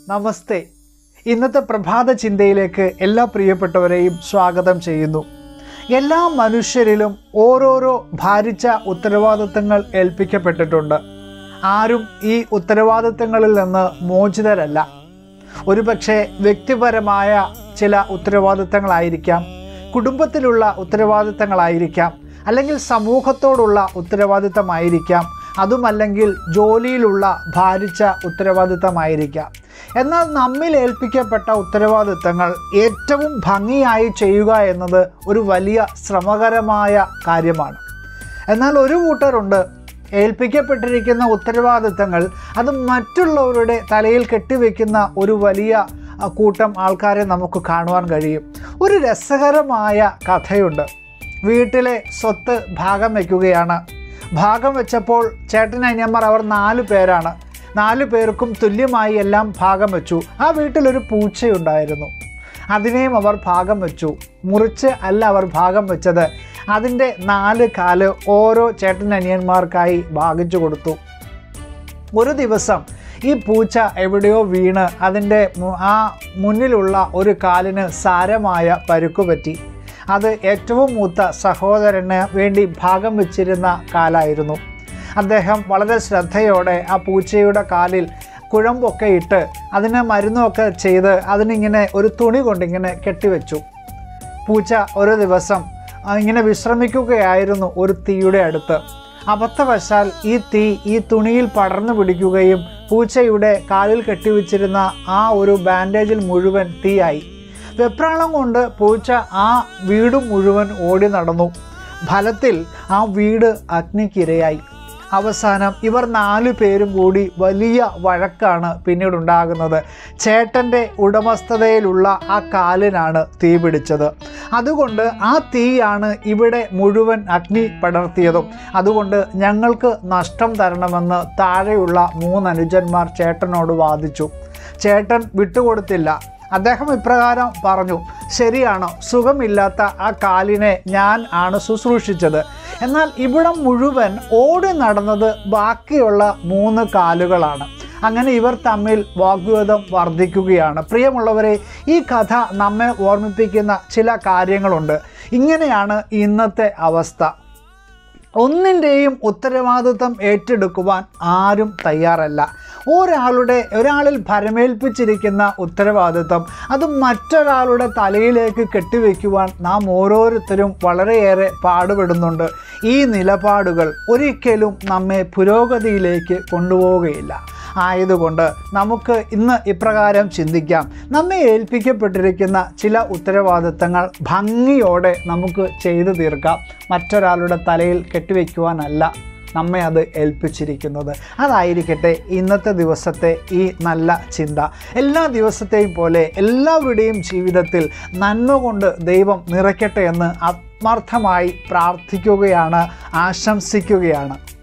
നമസ്തേ ഇന്നത്തെ പ്രഭാത ചിന്തയിലേക്ക് എല്ലാ പ്രിയപ്പെട്ടവരെയും സ്വാഗതം ചെയ്യുന്നു എല്ലാ മനുഷ്യരിലും ഓരോരോ ഭാരിച്ച ഉത്തരവാദിത്തങ്ങൾ ഏൽപ്പിക്കപ്പെട്ടിട്ടുണ്ട് ആരും ഈ ഉത്തരവാദിത്തങ്ങളിൽ നിന്ന് മോചിതരല്ല ഒരുപക്ഷെ വ്യക്തിപരമായ ചില ഉത്തരവാദിത്തങ്ങളായിരിക്കാം കുടുംബത്തിലുള്ള ഉത്തരവാദിത്തങ്ങളായിരിക്കാം അല്ലെങ്കിൽ സമൂഹത്തോടുള്ള ഉത്തരവാദിത്തമായിരിക്കാം അതുമല്ലെങ്കിൽ ജോലിയിലുള്ള ഭാരിച്ച ഉത്തരവാദിത്തമായിരിക്കാം എന്നാൽ നമ്മിൽ ഏൽപ്പിക്കപ്പെട്ട ഉത്തരവാദിത്തങ്ങൾ ഏറ്റവും ഭംഗിയായി ചെയ്യുക എന്നത് ഒരു വലിയ ശ്രമകരമായ കാര്യമാണ് എന്നാൽ ഒരു കൂട്ടരുണ്ട് ഏൽപ്പിക്കപ്പെട്ടിരിക്കുന്ന ഉത്തരവാദിത്തങ്ങൾ അത് മറ്റുള്ളവരുടെ തലയിൽ കെട്ടിവെക്കുന്ന ഒരു വലിയ അഹ്, കൂട്ടം ആൾക്കാരെ നമുക്ക് കാണുവാൻ കഴിയും ഒരു രസകരമായ കഥയുണ്ട് വീട്ടിലെ സ്വത്ത് ഭാഗം വയ്ക്കുകയാണ് ഭാഗം വെച്ചപ്പോൾ ചേട്ടനനിയന്മാർ അവർ നാല് പേരാണ് നാല് പേർക്കും തുല്യമായി എല്ലാം ഭാഗം വെച്ചു ആ വീട്ടിലൊരു പൂച്ചയുണ്ടായിരുന്നു അതിനെയും അവർ ഭാഗം വെച്ചു മുറിച്ച് അല്ല അവർ ഭാഗം വെച്ചത് അതിൻ്റെ നാല് കാല് ഓരോ ചേട്ടനനിയന്മാർക്കായി ഭാഗിച്ചു കൊടുത്തു ഒരു ദിവസം ഈ പൂച്ച എവിടെയോ വീണ് അതിൻ്റെ മു- ആ മുന്നിലുള്ള ഒരു കാലിന് സാരമായ പരുക്കു പറ്റി അത് ഏറ്റവും മൂത്ത സഹോദരന് വേണ്ടി ഭാഗം വെച്ചിരുന്ന കാലായിരുന്നു അദ്ദേഹം വളരെ ശ്രദ്ധയോടെ ആ പൂച്ചയുടെ കാലിൽ കുഴമ്പൊക്കെ ഇട്ട് അതിന് മരുന്നൊക്കെ ചെയ്ത് അതിനിങ്ങനെ ഒരു തുണി കൊണ്ടിങ്ങനെ കെട്ടിവെച്ചു പൂച്ച ഒരു ദിവസം ആ, ഇങ്ങനെ വിശ്രമിക്കുകയായിരുന്നു ഒരു തീയുടെ അടുത്ത് അബദ്ധവശാൽ ഈ തീ ഈ തുണിയിൽ പടർന്നു പിടിക്കുകയും പൂച്ചയുടെ കാലിൽ കെട്ടിവെച്ചിരുന്ന ആ ഒരു ബാൻഡേജിൽ മുഴുവൻ തീയായി വെപ്രാളം കൊണ്ട് പൂച്ച ആ വീട് മുഴുവൻ ഓടി നടന്നു ഫലത്തിൽ ആ വീട് അഗ്നിക്കിരയായി അവസാനം ഇവർ നാലു പേരും കൂടി വലിയ വഴക്കാണ് പിന്നീട് ഉണ്ടാകുന്നത് ചേട്ടൻ്റെ ഉടമസ്ഥതയിലുള്ള ആ കാലിനാണ് തീ പിടിച്ചത് അതുകൊണ്ട് ആ തീയാണ് ഇവിടെ മുഴുവൻ അഗ്നി പടർത്തിയതും അതുകൊണ്ട് ഞങ്ങൾക്ക് നഷ്ടം തരണമെന്ന് താഴെയുള്ള മൂന്ന് അനുജന്മാർ ചേട്ടനോട് വാദിച്ചു ചേട്ടൻ വിട്ടുകൊടുത്തില്ല അദ്ദേഹം ഇപ്രകാരം പറഞ്ഞു ശരിയാണ് സുഖമില്ലാത്ത ആ കാലിനെ ഞാൻ ആണ് ശുശ്രൂഷിച്ചത് എന്നാൽ ഇവിടം മുഴുവൻ ഓടി നടന്നത് ബാക്കിയുള്ള മൂന്ന് കാലുകളാണ് അങ്ങനെ ഇവർ തമ്മിൽ വാഗ്വാദം വർദ്ധിക്കുകയാണ് പ്രിയമുള്ളവരെ ഈ കഥ നമ്മെ ഓർമ്മിപ്പിക്കുന്ന ചില കാര്യങ്ങളുണ്ട് ഇങ്ങനെയാണ് ഇന്നത്തെ അവസ്ഥ ഒന്നിൻ്റെയും ഉത്തരവാദിത്വം ഏറ്റെടുക്കുവാൻ ആരും തയ്യാറല്ല ഒരാളുടെ ഒരാളിൽ ഭരമേൽപ്പിച്ചിരിക്കുന്ന ഉത്തരവാദിത്വം അത് മറ്റൊരാളുടെ തലയിലേക്ക് കെട്ടിവെക്കുവാൻ നാം ഓരോരുത്തരും വളരെയേറെ പാടുപെടുന്നുണ്ട് ഈ നിലപാടുകൾ ഒരിക്കലും നമ്മെ പുരോഗതിയിലേക്ക് കൊണ്ടുപോവുകയില്ല ആയതുകൊണ്ട് നമുക്ക് ഇന്ന് ഇപ്രകാരം ചിന്തിക്കാം നമ്മെ ഏൽപ്പിക്കപ്പെട്ടിരിക്കുന്ന ചില ഉത്തരവാദിത്തങ്ങൾ ഭംഗിയോടെ നമുക്ക് ചെയ്തു തീർക്കാം മറ്റൊരാളുടെ തലയിൽ കെട്ടിവെക്കുവാനല്ല നമ്മെ അത് ഏൽപ്പിച്ചിരിക്കുന്നത് അതായിരിക്കട്ടെ ഇന്നത്തെ ദിവസത്തെ ഈ നല്ല ചിന്ത എല്ലാ ദിവസത്തെയും പോലെ എല്ലാവരുടെയും ജീവിതത്തിൽ നന്മ കൊണ്ട് ദൈവം നിറയ്ക്കട്ടെ എന്ന് ആത്മാർത്ഥമായി പ്രാർത്ഥിക്കുകയാണ് ആശംസിക്കുകയാണ്